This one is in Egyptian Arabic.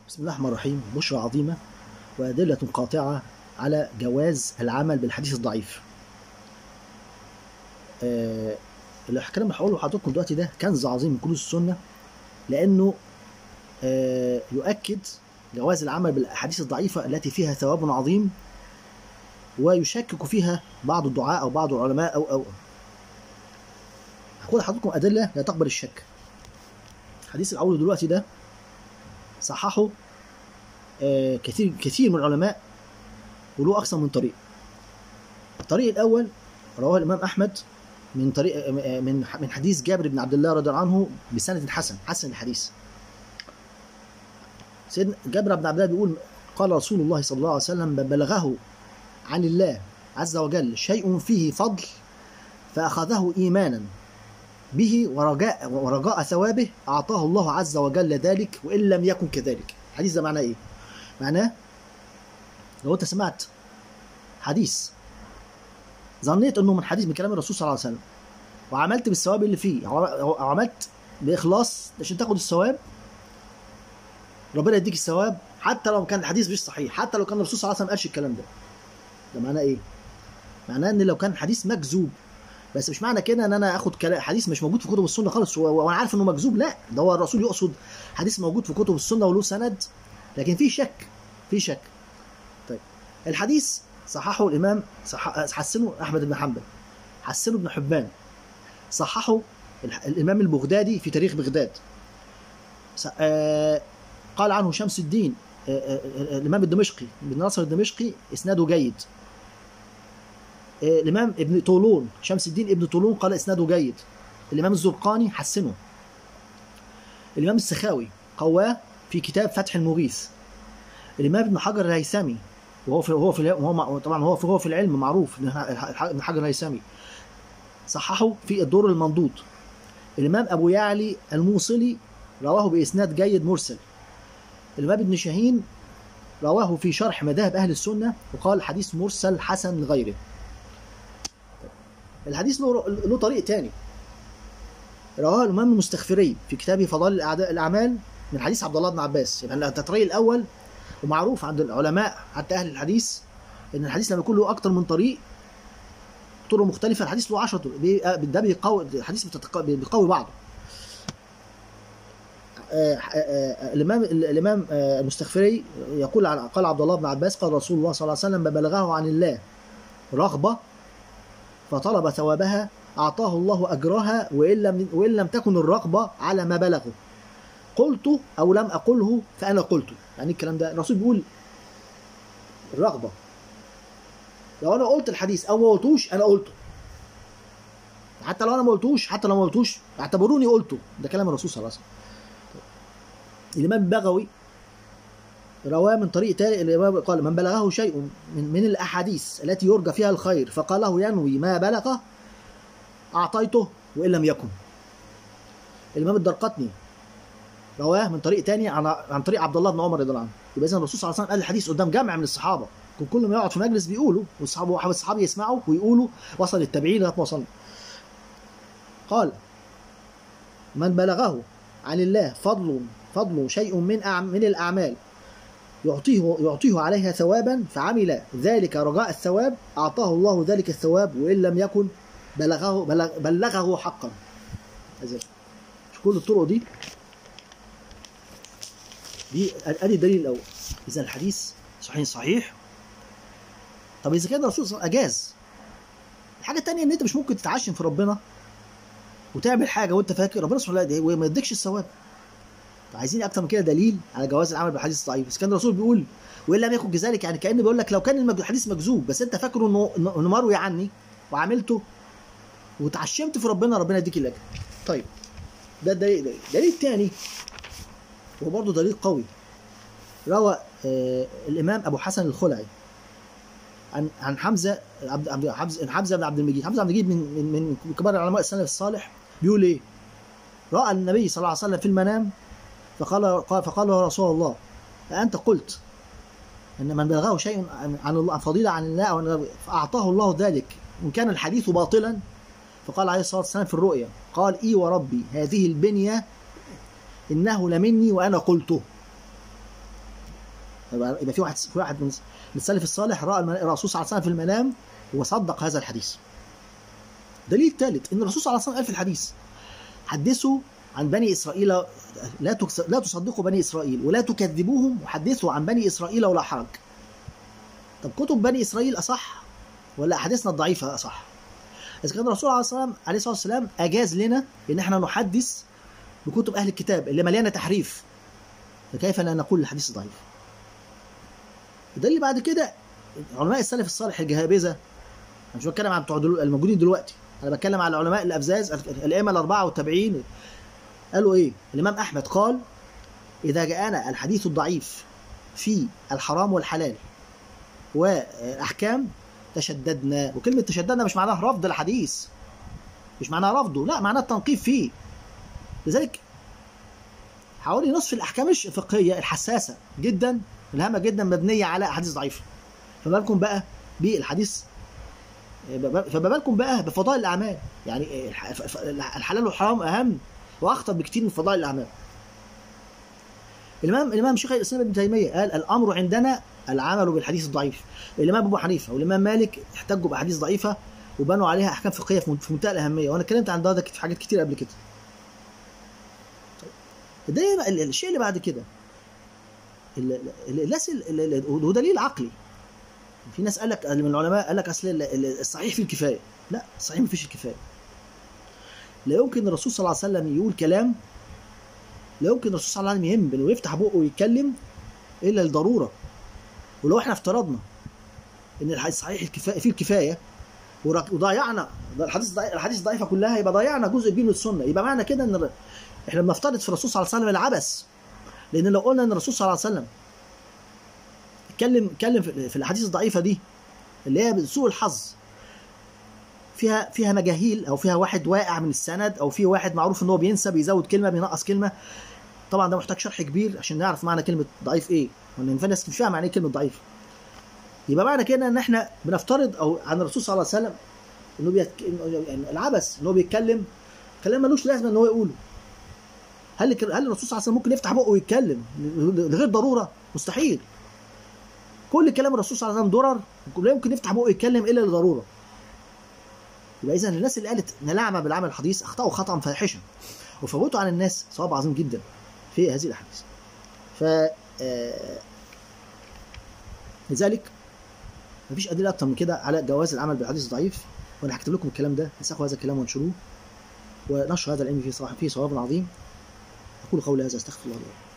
بسم الله الرحمن الرحيم بشرى عظيمة وأدلة قاطعة على جواز العمل بالحديث الضعيف آه الكلام اللي هقوله لحضراتكم دلوقتي ده كنز عظيم من كنوز السنة لأنه آه يؤكد جواز العمل بالأحاديث الضعيفة التي فيها ثواب عظيم ويشكك فيها بعض الدعاء أو بعض العلماء أو أو هقول لحضراتكم أدلة لا تقبل الشك الحديث الأول دلوقتي ده صححه آه كثير كثير من العلماء وله أكثر من طريق الطريق الأول رواه الإمام أحمد من طريق من من حديث جابر بن عبد الله رضي الله عنه بسند حسن حسن الحديث سيدنا جابر بن عبد الله بيقول قال رسول الله صلى الله عليه وسلم بلغه عن الله عز وجل شيء فيه فضل فأخذه إيمانا به ورجاء ورجاء ثوابه أعطاه الله عز وجل ذلك وإن لم يكن كذلك الحديث ده معناه إيه؟ معناه لو أنت سمعت حديث ظنيت انه من حديث من كلام الرسول صلى الله عليه وسلم وعملت بالثواب اللي فيه او عملت باخلاص عشان تاخد الثواب ربنا يديك الثواب حتى لو كان الحديث مش صحيح حتى لو كان الرسول صلى الله عليه وسلم قالش الكلام ده ده معناه ايه معناه ان لو كان حديث مكذوب بس مش معنى كده ان انا اخد كلام حديث مش موجود في كتب السنه خالص وانا عارف انه مكذوب لا ده هو الرسول يقصد حديث موجود في كتب السنه وله سند لكن في شك في شك طيب الحديث صححه الامام صح... حسنه احمد بن حنبل حسنه ابن حبان صححه الامام البغدادي في تاريخ بغداد آه قال عنه شمس الدين آه آه الامام الدمشقي بن ناصر الدمشقي اسناده جيد الامام ابن طولون شمس الدين ابن طولون قال اسناده جيد الامام الزرقاني حسنه الامام السخاوي قواه في كتاب فتح المغيث الامام ابن حجر الهيثمي وهو في هو في هو طبعا هو في هو في العلم معروف ابن حجر الهيثمي صححه في الدور المنضود الامام ابو يعلي الموصلي رواه باسناد جيد مرسل الامام ابن شاهين رواه في شرح مذاهب اهل السنه وقال حديث مرسل حسن لغيره الحديث له له طريق تاني رواه الامام المستغفري في كتابه فضائل الاعمال من حديث عبد الله بن عباس يعني الطريق الاول ومعروف عند العلماء حتى اهل الحديث ان الحديث لما يكون له اكتر من طريق طرق مختلفه الحديث له 10 طرق ده بيقوي الحديث بيقوي بعضه الامام الامام المستغفري يقول قال عبد الله بن عباس قال رسول الله صلى الله عليه وسلم بلغه عن الله رغبه فطلب ثوابها اعطاه الله اجرها وان لم وان لم تكن الرغبه على ما بلغه قلت او لم اقله فانا قلت يعني الكلام ده الرسول بيقول الرغبه لو انا قلت الحديث او ما قلتوش انا قلته حتى لو انا ما قلتوش حتى لو ما قلتوش اعتبروني قلته ده كلام الرسول صلى الله عليه وسلم الامام البغوي رواه من طريق تاني الامام قال من بلغه شيء من, من الاحاديث التي يرجى فيها الخير فقاله ينوي ما بلغه اعطيته وان لم يكن الامام الدرقطني رواه من طريق تاني عن عن طريق عبد الله بن عمر رضي الله عنه يبقى اذا الرسول صلى الله عليه وسلم قال الحديث قدام جمع من الصحابه كان كل ما يقعد في مجلس بيقولوا والصحابه الصحابه يسمعوا ويقولوا وصل التابعين لغايه ما وصلنا قال من بلغه عن الله فضل فضل شيء من من الاعمال يعطيه يعطيه عليها ثوابا فعمل ذلك رجاء الثواب اعطاه الله ذلك الثواب وان لم يكن بلغه بلغ بلغه حقا كل الطرق دي دي ادي الدليل الاول اذا الحديث صحيح صحيح طب اذا كان الرسول صلى الله عليه وسلم اجاز الحاجه الثانيه ان انت مش ممكن تتعشم في ربنا وتعمل حاجه وانت فاكر ربنا سبحانه وتعالى وما يديكش الثواب عايزين اكتر من كده دليل على جواز العمل بالحديث الضعيف بس كان الرسول بيقول وان لم يكن كذلك يعني كان بيقول لك لو كان الحديث مكذوب بس انت فاكره انه انه مروي عني وعملته وتعشمت في ربنا ربنا يديك الاجر طيب ده الدليل الدليل الثاني وهو برضه دليل قوي روى آه الامام ابو حسن الخلعي عن عن حمزه عبد عبد حمزه حمزه بن عبد المجيد حمزه عبد المجيد من من من كبار علماء السلف الصالح بيقول ايه؟ راى النبي صلى الله عليه وسلم في المنام فقال فقال يا رسول الله أنت قلت أن من بلغه شيء عن الله فضيلة عن الله أو فأعطاه الله ذلك إن كان الحديث باطلا فقال عليه الصلاة والسلام في الرؤيا قال إي وربي هذه البنية إنه لمني وأنا قلته يبقى يبقى في واحد في واحد من من السلف الصالح راى الم- الرسول صلى الله عليه وسلم في المنام وصدق هذا الحديث دليل ثالث ان الرسول صلى الله عليه وسلم قال في الحديث حدثوا عن بني اسرائيل لا تكس- لا تصدقوا بني اسرائيل ولا تكذبوهم وحدثوا عن بني اسرائيل ولا حرج طب كتب بني اسرائيل اصح ولا احاديثنا الضعيفه اصح اذا كان الرسول عليه الصلاه والسلام عليه الصلاه والسلام اجاز لنا ان احنا نحدث بكتب اهل الكتاب اللي مليانه تحريف فكيف لا نقول الحديث ضعيف ده اللي بعد كده علماء السلف الصالح الجهابذه انا مش بتكلم عن بتوع دلو... الموجودين دلوقتي انا بتكلم على علماء الابزاز الائمه الاربعه والتابعين قالوا ايه الامام احمد قال اذا جاءنا الحديث الضعيف في الحرام والحلال واحكام تشددنا وكلمه تشددنا مش معناها رفض الحديث مش معناها رفضه لا معناها التنقيب فيه لذلك حوالي نصف الاحكام الفقهيه الحساسه جدا الهامه جدا مبنيه على احاديث ضعيفه فما بالكم بقى بالحديث فما بالكم بقى بفضائل الاعمال يعني الح- ف- ف- الحلال والحرام اهم واخطر بكتير من فضائل الاعمال الامام الامام شيخ الاسلام ابن تيميه قال الامر عندنا العمل بالحديث الضعيف الامام ابو حنيفه والامام مالك احتجوا باحاديث ضعيفه وبنوا عليها احكام فقهيه في في منتهى الاهميه وانا اتكلمت عن ده في حاجات كتير قبل كده ده بقى ال- الشيء اللي بعد كده ال- ال- الناس ال- ال- ال- ودليل عقلي في ناس قال لك من العلماء قال لك اصل ال- ال- الصحيح فيه الكفايه لا الصحيح ما فيش الكفايه لا يمكن الرسول صلى الله عليه وسلم يقول كلام لا يمكن الرسول صلى الله عليه وسلم يهمل ويفتح بقه ويتكلم الا لضروره ولو احنا افترضنا ان الحديث صحيح الكفايه فيه الكفايه ورا- وضيعنا ده الحديث ضعيف الحديث ضعيفه كلها يبقى ضيعنا جزء كبير من السنه يبقى معنى كده ان الر- احنا بنفترض في الرسول صلى الله عليه وسلم العبث لان لو قلنا ان الرسول صلى الله عليه وسلم اتكلم اتكلم في في الاحاديث الضعيفه دي اللي هي سوء الحظ فيها فيها مجاهيل او فيها واحد واقع من السند او في واحد معروف ان هو بينسى بيزود كلمه بينقص كلمه طبعا ده محتاج شرح كبير عشان نعرف معنى كلمه ضعيف ايه وان في ناس مش فاهمه يعني ايه كلمه ضعيف يبقى معنى كده ان احنا بنفترض او عن الرسول صلى الله عليه وسلم انه بيتك... إنه يعني العبث ان هو بيتكلم كلام ملوش لازمه ان هو يقوله هل هل الرسول صلى الله عليه وسلم ممكن يفتح بقه ويتكلم لغير ضروره مستحيل كل كلام الرسول صلى الله عليه وسلم درر لا يمكن يفتح بقه يتكلم الا لضروره يبقى اذا الناس اللي قالت نلعب بالعمل الحديث اخطاوا خطا فاحشا وفوتوا على الناس صواب عظيم جدا في هذه الاحاديث ف آه، لذلك مفيش ادله اكتر من كده على جواز العمل بالحديث الضعيف وانا هكتب لكم الكلام ده نسخوا هذا الكلام وانشروه ونشر هذا العلم فيه صواب فيه صواب عظيم اقول قولي هذا استغفر الله لي ولكم